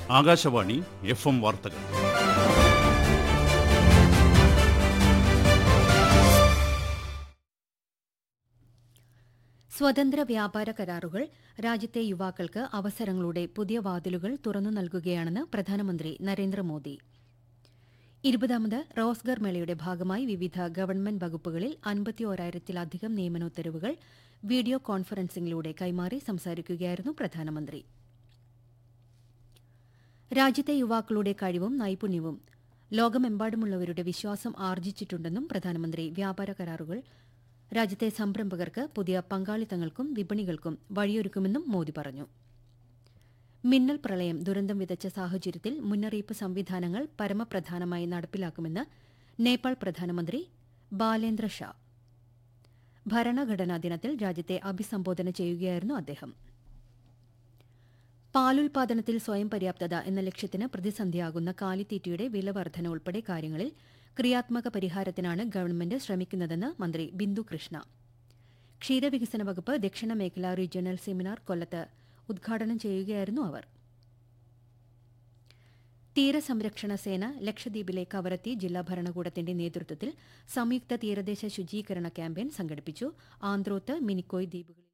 Akashvani F M വാർത്തകൾ സ്വതന്ത്ര വ്യാപാര കരാറുകൾ രാജ്യത്തെ യുവാക്കൾക്ക് അവസരങ്ങളുടെ പുതിയ വാതിലുകൾ തുറന്നു നൽകുകയാണെന്ന് പ്രധാനമന്ത്രി നരേന്ദ്രമോദി ഇരുപതാമത് റോസ്ഗർ മേളയുടെ ഭാഗമായി വിവിധ ഗവൺമെന്റ് വകുപ്പുകളിൽ അൻപത്തിയോരായിരത്തിലധികം നിയമനോത്തരവുകൾ വീഡിയോ കോൺഫറൻസിംഗിലൂടെ കൈമാറി സംസാരിക്കുകയായിരുന്നു പ്രധാനമന്ത്രി രാജ്യത്തെ യുവാക്കളുടെ കഴിവും നൈപുണ്യവും ലോകമെമ്പാടുമുള്ളവരുടെ വിശ്വാസം ആർജിച്ചിട്ടുണ്ടെന്നും പ്രധാനമന്ത്രി വ്യാപാര കരാറുകൾ രാജ്യത്തെ സംരംഭകർക്ക് പുതിയ പങ്കാളിത്തങ്ങൾക്കും വിപണികൾക്കും വഴിയൊരുക്കുമെന്നും മോദി പറഞ്ഞു മിന്നൽ പ്രളയം ദുരന്തം വിതച്ച സാഹചര്യത്തിൽ മുന്നറിയിപ്പ് സംവിധാനങ്ങൾ പരമപ്രധാനമായി നടപ്പിലാക്കുമെന്ന് നേപ്പാൾ പ്രധാനമന്ത്രി ബാലേന്ദ്ര ഷാ ഭരണഘടനാ ദിനത്തിൽ രാജ്യത്തെ അഭിസംബോധന ചെയ്യുകയായിരുന്നു അദ്ദേഹം പാലുൽപാദനത്തിൽ സ്വയം പര്യാപ്തത എന്ന ലക്ഷ്യത്തിന് പ്രതിസന്ധിയാകുന്ന കാലിത്തീറ്റയുടെ വില വർധന ഉൾപ്പെടെ കാര്യങ്ങളിൽ ക്രിയാത്മക പരിഹാരത്തിനാണ് ഗവൺമെന്റ് ശ്രമിക്കുന്നതെന്ന് മന്ത്രി ബിന്ദു കൃഷ്ണ ക്ഷീരവികസന വകുപ്പ് ദക്ഷിണ മേഖല റീജിയണൽ സെമിനാർ കൊല്ലത്ത് ഉദ്ഘാടനം ചെയ്യുകയായിരുന്നു അവർ തീരസംരക്ഷണ സേന ലക്ഷദ്വീപിലെ കവരത്തി ജില്ലാ ഭരണകൂടത്തിന്റെ നേതൃത്വത്തിൽ സംയുക്ത തീരദേശ ശുചീകരണ ക്യാമ്പയിൻ സംഘടിപ്പിച്ചു ആന്ത്രോത്ത് മിനിക്കോയ് ദ്വീപുകളിൽ